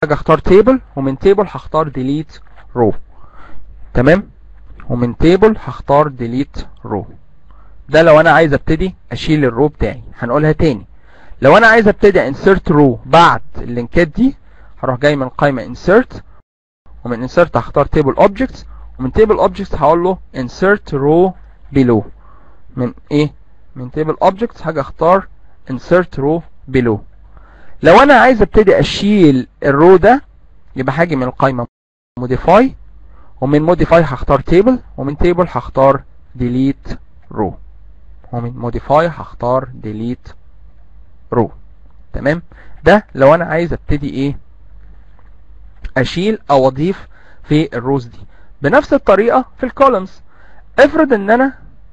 اختار table ومن table هختار delete row تمام ومن table هختار delete row ده لو انا عايز ابتدي اشيل الرو بتاعي هنقولها تاني لو انا عايز ابتدي insert row بعد اللينكات دي هروح جاي من قائمة insert ومن insert هختار table objects ومن table objects هقول له insert row below من ايه من table objects هاجي اختار insert row below لو انا عايز ابتدي اشيل الرو ده يبقى هاجي من القائمة modify ومن modify هختار table ومن table هختار delete row ومن modify هختار delete row تمام ده لو انا عايز ابتدي ايه اشيل او اضيف في الروز دي بنفس الطريقة في الكولمز افرض ان انا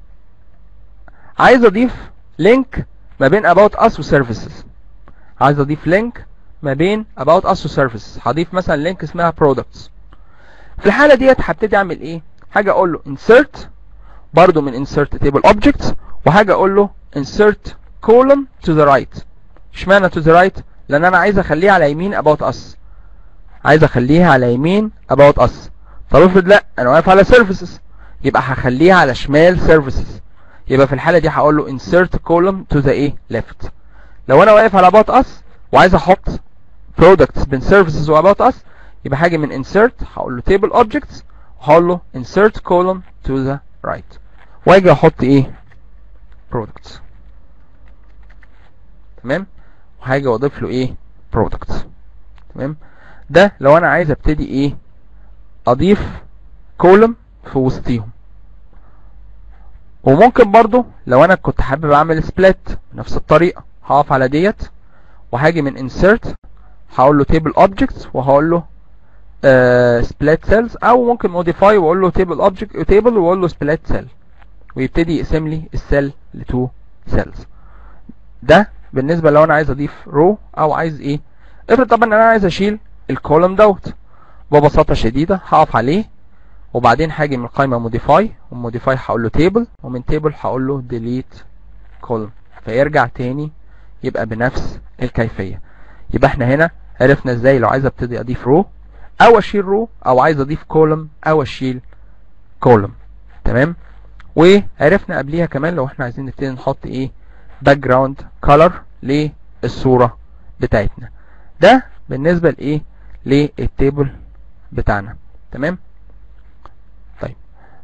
عايز اضيف لينك ما بين about us و services عايز اضيف لينك ما بين about us و services هضيف مثلا لينك اسمها products في الحالة ديت هبتدي اعمل ايه حاجة اقول له insert برضو من insert table objects وحاجة اقول له insert column to the right اشمعنى to the right لان انا عايز اخليها على يمين about us عايز اخليها على يمين about us طب افرض لا انا واقف على services يبقى هخليها على شمال services يبقى في الحالة دي هقول له insert column to the ايه left لو انا واقف على about us وعايز احط products بين services و about us يبقى هاجي من insert هقول له table objects وهقول له insert column to the right واجي احط ايه products تمام وهاجي واضيف له ايه products تمام ده لو انا عايز ابتدي ايه اضيف كولم في وسطيهم وممكن برضو لو انا كنت حابب اعمل سبليت نفس الطريقة هقف على ديت وهاجي من insert هقول له table objects وهقول له uh, split cells او ممكن modify واقول له table object table واقول له split cell ويبتدي يقسم لي السيل لتو cells ده بالنسبة لو انا عايز اضيف رو او عايز ايه افرض طبعا انا عايز اشيل الكولوم دوت ببساطة شديدة هقف عليه وبعدين هاجي من قائمة modify ومodify هقول له table ومن table هقول له delete column فيرجع تاني يبقى بنفس الكيفية يبقى احنا هنا عرفنا ازاي لو عايز ابتدي اضيف رو او اشيل رو او عايز اضيف كولوم او اشيل كولوم تمام وعرفنا قبليها كمان لو احنا عايزين نبتدي نحط ايه باك جراوند كولر للصورة بتاعتنا ده بالنسبة لايه للتيبل بتاعنا تمام طيب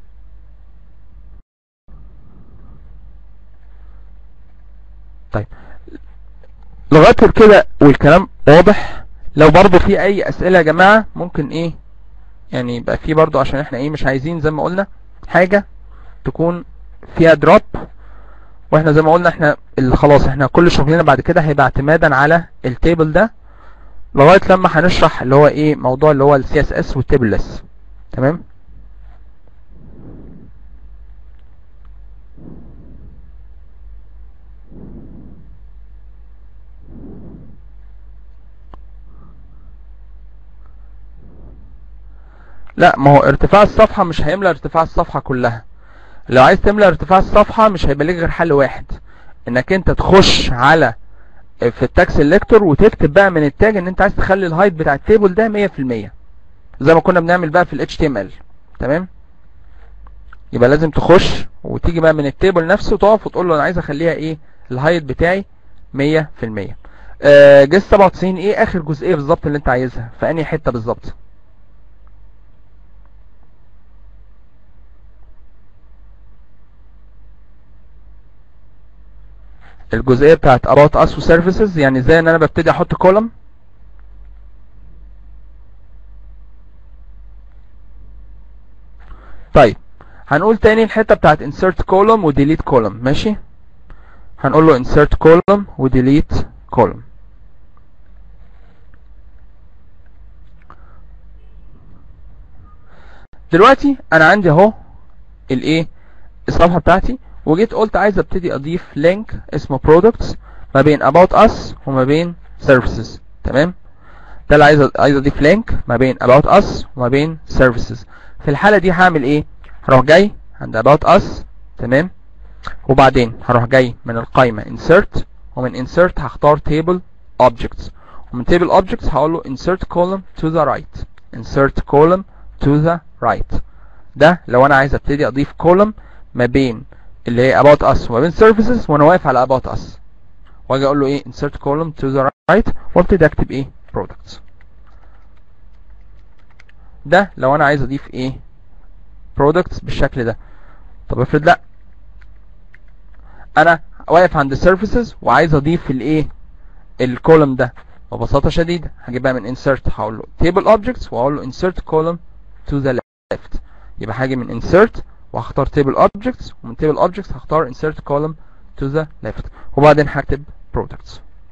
طيب لغايه كده والكلام واضح لو برضو في اي اسئله يا جماعه ممكن ايه يعني يبقى في برضو عشان احنا ايه مش عايزين زي ما قلنا حاجه تكون فيها دروب واحنا زي ما قلنا احنا اللي خلاص احنا كل شغلنا بعد كده هيبقى اعتمادا على التيبل ده لغايه لما هنشرح اللي هو ايه موضوع اللي هو السي اس اس والتيبلس تمام لا ما هو ارتفاع الصفحة مش هيملى ارتفاع الصفحة كلها لو عايز تملى ارتفاع الصفحة مش هيبقى لك غير حل واحد انك انت تخش على في التاج سيلكتور وتكتب بقى من التاج ان انت عايز تخلي الهايت بتاع التيبل ده 100% زي ما كنا بنعمل بقى في ال HTML تمام يبقى لازم تخش وتيجي بقى من التيبل نفسه تقف وتقول له انا عايز اخليها ايه الهايت بتاعي 100% آه جس 97 ايه اخر جزئيه بالظبط اللي انت عايزها في انهي حته بالظبط الجزئيه بتاعت about us و services يعني ازاي ان انا ببتدي احط كولوم طيب هنقول تاني الحته بتاعت insert column و delete column ماشي هنقول له insert column و delete column دلوقتي انا عندي اهو الايه الصفحه بتاعتي وجيت قلت عايز ابتدي اضيف لينك اسمه products ما بين about us وما بين services تمام ده اللي عايز عايز اضيف لينك ما بين about us وما بين services في الحالة دي هعمل ايه هروح جاي عند about us تمام وبعدين هروح جاي من القائمة insert ومن insert هختار table objects ومن table objects هقول له insert column to the right insert column to the right ده لو انا عايز ابتدي اضيف column ما بين اللي هي about us وما بين services وانا واقف على about us واجي اقول له ايه insert column to the right وابتدي اكتب ايه products ده لو انا عايز اضيف ايه products بالشكل ده طب افرض لا انا واقف عند services وعايز اضيف الايه الكولوم ده ببساطة شديدة هجيبها من insert هقول له table objects وهقول له insert column to the left يبقى هاجي من insert وهختار table objects ومن table objects هختار insert column to the left وبعدين هكتب products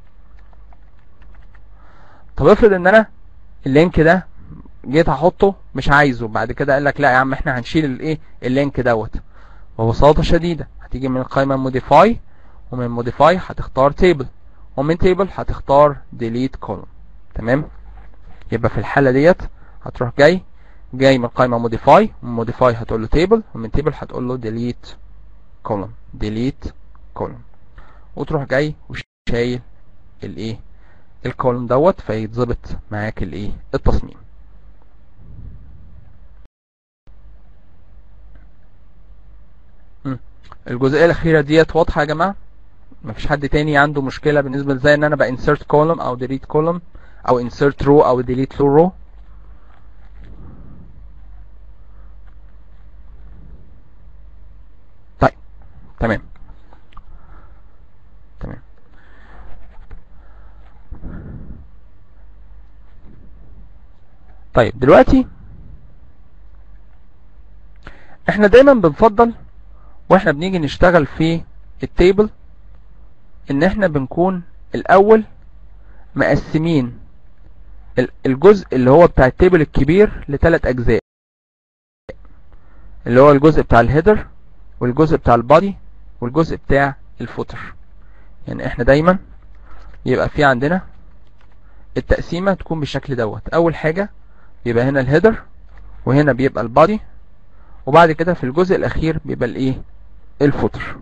طب افرض ان انا اللينك ده جيت احطه مش عايزه بعد كده قال لك لا يا عم احنا هنشيل الايه اللينك دوت ببساطة شديدة هتيجي من القائمة modify ومن modify هتختار table ومن table هتختار delete column تمام يبقى في الحالة ديت هتروح جاي جاي من القائمة modify ومن modify هتقول له table ومن table هتقول له delete column delete column وتروح جاي وشايل الايه الكولوم دوت فيتظبط معاك الايه التصميم الجزئيه الاخيره ديت واضحه يا جماعه مفيش حد تاني عنده مشكله بالنسبه لزي ان انا بانسرت كولوم او ديليت كولوم او انسرت رو او ديليت لو رو طيب تمام تمام طيب دلوقتي احنا دايما بنفضل واحنا بنيجي نشتغل في التيبل ان احنا بنكون الاول مقسمين الجزء اللي هو بتاع التيبل الكبير لثلاث اجزاء اللي هو الجزء بتاع الهيدر والجزء بتاع البادي والجزء بتاع الفوتر يعني احنا دايما يبقى في عندنا التقسيمة تكون بالشكل دوت اول حاجة يبقى هنا الهيدر وهنا بيبقى البادي وبعد كده في الجزء الاخير بيبقى الايه الفوتر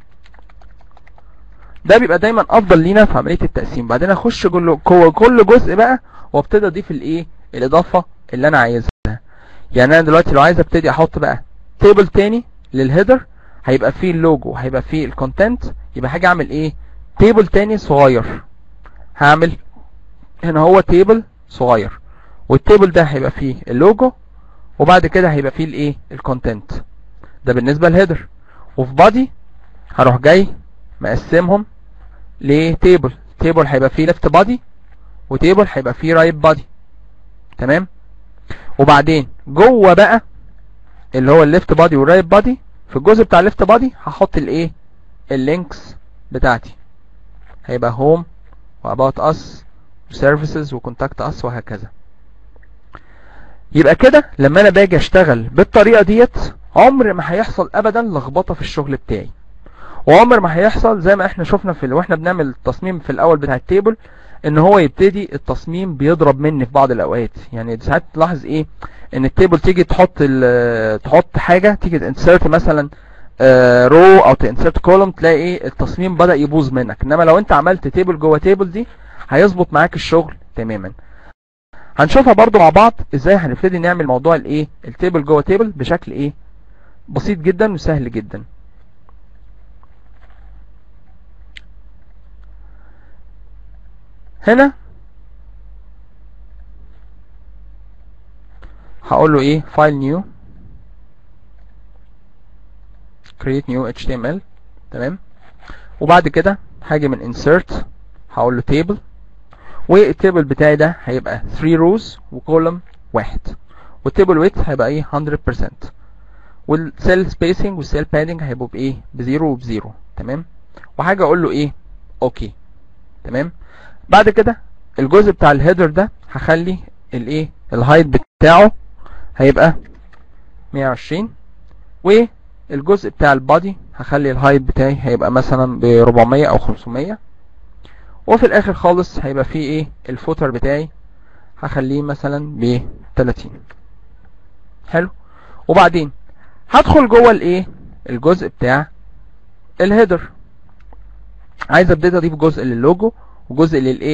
ده بيبقى دايما افضل لينا في عمليه التقسيم بعدين اخش جوه كل جزء بقى وابتدي اضيف الايه الاضافه اللي انا عايزها يعني انا دلوقتي لو عايز ابتدي احط بقى تيبل تاني للهيدر هيبقى فيه اللوجو هيبقى فيه الكونتنت يبقى هاجي اعمل ايه تيبل تاني صغير هعمل هنا هو تيبل صغير والتيبل ده هيبقى فيه اللوجو وبعد كده هيبقى فيه الايه الكونتنت ده بالنسبه للهيدر وفي بادي هروح جاي مقسمهم لتيبل تيبل هيبقى فيه ليفت بادي وتيبل هيبقى فيه رايت بادي تمام وبعدين جوه بقى اللي هو الليفت بادي والرايت بادي في الجزء بتاع الليفت بادي هحط الايه اللينكس بتاعتي هيبقى هوم واباوت اس وسيرفيسز وكونتاكت اس وهكذا يبقى كده لما انا باجي اشتغل بالطريقه ديت عمر ما هيحصل ابدا لخبطه في الشغل بتاعي وعمر ما هيحصل زي ما احنا شفنا في واحنا بنعمل التصميم في الاول بتاع التيبل ان هو يبتدي التصميم بيضرب مني في بعض الاوقات يعني ساعات تلاحظ ايه ان التيبل تيجي تحط تحط حاجه تيجي تنسرت مثلا رو او تنسرت كولوم تلاقي ايه التصميم بدا يبوظ منك انما لو انت عملت تيبل جوه تيبل دي هيظبط معاك الشغل تماما هنشوفها برضو مع بعض ازاي هنبتدي نعمل موضوع الايه التيبل جوه تيبل بشكل ايه بسيط جدا وسهل جدا هنا هقول له ايه file new create new html تمام وبعد كده هاجي من insert هقول له table والتيبل بتاعي ده هيبقى 3 rows وكولوم واحد والتيبل width هيبقى ايه 100% والسيل سبيسنج والسيل بادنج هيبقوا بايه بزيرو وبزيرو تمام وحاجه اقول له ايه اوكي تمام بعد كده الجزء بتاع الهيدر ده هخلي الايه الهايت بتاعه هيبقى 120 والجزء بتاع البادي هخلي الهايت بتاعي هيبقى مثلا ب 400 او 500 وفي الاخر خالص هيبقى فيه ايه الفوتر بتاعي هخليه مثلا ب 30 حلو وبعدين هدخل جوه الايه الجزء بتاع الهيدر عايز ابتدي اضيف جزء للوجو وجزء للايه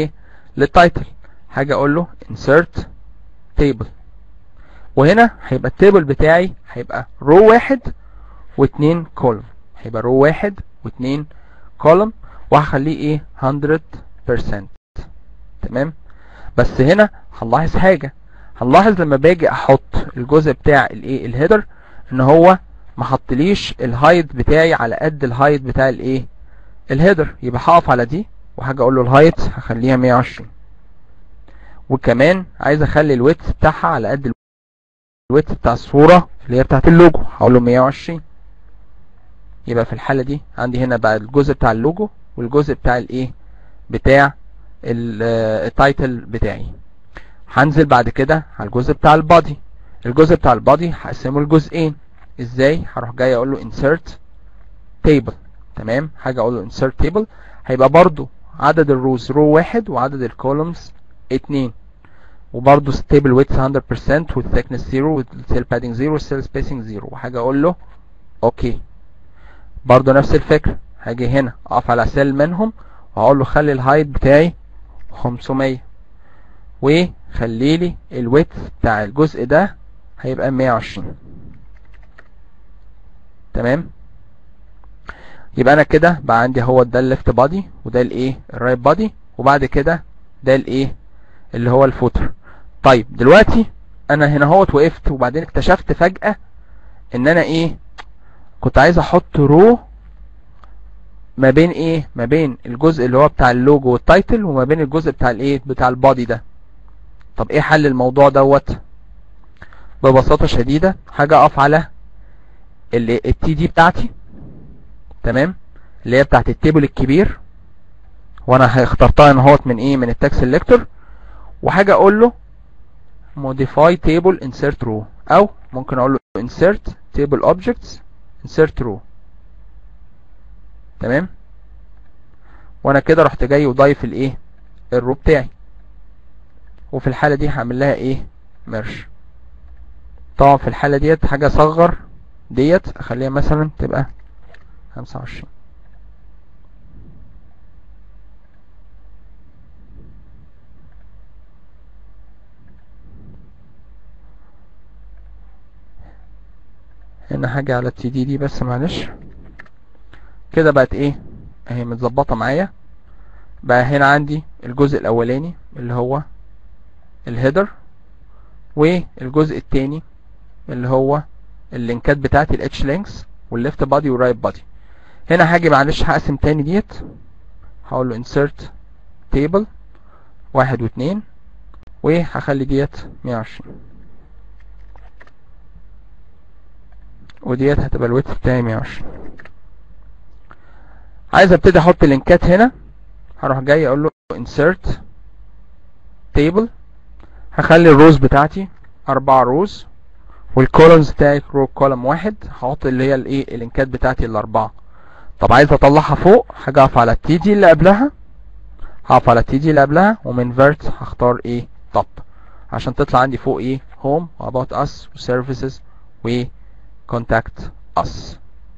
للتايتل حاجة اقول له insert table وهنا هيبقى التيبل بتاعي هيبقى رو واحد واتنين كولوم هيبقى رو واحد واتنين كولوم وهخليه ايه 100% تمام بس هنا هنلاحظ حاجة هنلاحظ لما باجي احط الجزء بتاع الايه الهيدر ان هو ما حطليش الهايت بتاعي على قد الهايت بتاع الايه الهيدر يبقى هقف على دي وحاجة اقول له الهايت هخليها 120 وكمان عايز اخلي الويتس بتاعها على قد الويتس بتاع الصورة اللي هي بتاعت اللوجو هقول له 120 يبقى في الحالة دي عندي هنا بقى الجزء بتاع اللوجو والجزء بتاع الايه بتاع التايتل بتاعي هنزل بعد كده على الجزء بتاع البادي الجزء بتاع البادي هقسمه لجزئين ازاي هروح جاي اقول له insert table تمام حاجة اقول له insert table هيبقى برضو عدد الروز رو واحد وعدد الكولومز اتنين وبرضو stable width 100% والthickness 0 والcell padding 0 والcell spacing 0 وحاجة اقول له اوكي برضو نفس الفكرة هاجي هنا اقف على سيل منهم واقول له خلي الهايت بتاعي 500 وخلي لي الويت بتاع الجزء ده هيبقى 120 تمام يبقى انا كده بقى عندي هو ده الليفت بادي وده الايه الرايت بادي وبعد كده ده الايه اللي هو الفوتر طيب دلوقتي انا هنا اهوت وقفت وبعدين اكتشفت فجأة ان انا ايه كنت عايز احط رو ما بين ايه ما بين الجزء اللي هو بتاع اللوجو والتايتل وما بين الجزء بتاع الايه بتاع البادي ده طب ايه حل الموضوع دوت ببساطة شديدة حاجة اقف على التي دي بتاعتي تمام اللي هي بتاعت التيبل الكبير وانا اخترتها ان هوت من ايه من التاكس سيلكتور وحاجة اقول له modify table insert row او ممكن اقول له insert table objects insert row تمام وانا كده رحت جاي وضايف الايه الرو بتاعي وفي الحالة دي هعمل لها ايه ميرش طبعا في الحالة ديت حاجة اصغر ديت اخليها مثلا تبقى 25 هنا حاجة على التي دي دي بس معلش كده بقت ايه اهي متظبطة معايا بقى هنا عندي الجزء الاولاني اللي هو الهيدر والجزء التاني اللي هو اللينكات بتاعتي الاتش لينكس والليفت بادي والرايت بادي هنا هاجي معلش هقسم تاني ديت هقول له insert table واحد واتنين وهخلي ديت 120 وديت هتبقى الويت بتاعي 120 عايز ابتدي احط لينكات هنا هروح جاي اقول له insert table هخلي الروز بتاعتي اربع روز والكولمز بتاعي رو كولم واحد هحط اللي هي الايه اللينكات بتاعتي الاربعه طب عايز اطلعها فوق حاجه اقف على التي دي اللي قبلها هقف على التي دي اللي قبلها ومن فيرت هختار ايه توب عشان تطلع عندي فوق ايه هوم واباوت اس وسيرفيسز وكونتاكت اس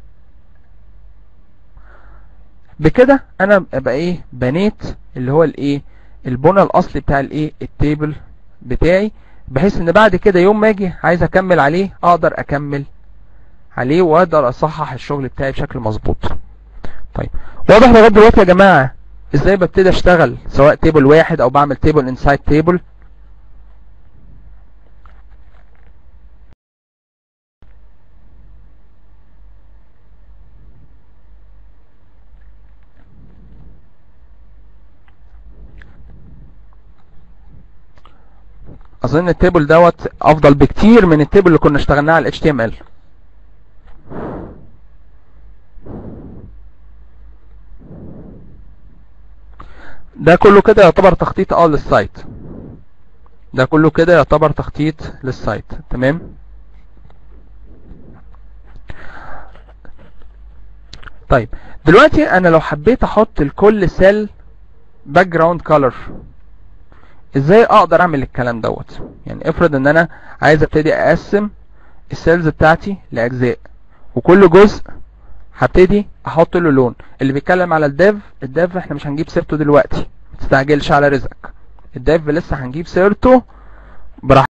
بكده انا ابقى ايه بنيت اللي هو الايه البنى الاصلي بتاع الايه التيبل بتاعي بحيث ان بعد كده يوم ما اجي عايز اكمل عليه اقدر اكمل عليه واقدر اصحح الشغل بتاعي بشكل مظبوط طيب واضح لغايه دلوقتي يا جماعه ازاي ببتدي اشتغل سواء تيبل واحد او بعمل تيبل انسايد تيبل اظن التيبل دوت افضل بكتير من التيبل اللي كنا اشتغلناه على ال HTML ده كله كده يعتبر تخطيط اه للسايت ده كله كده يعتبر تخطيط للسايت تمام طيب دلوقتي انا لو حبيت احط لكل سيل باك جراوند كولر ازاي اقدر اعمل الكلام دوت يعني افرض ان انا عايز ابتدي اقسم السيلز بتاعتي لاجزاء وكل جزء هبتدي احط له لون اللي بيتكلم على الديف الديف احنا مش هنجيب سيرته دلوقتي ما تستعجلش على رزقك الديف لسه هنجيب سيرته براحتنا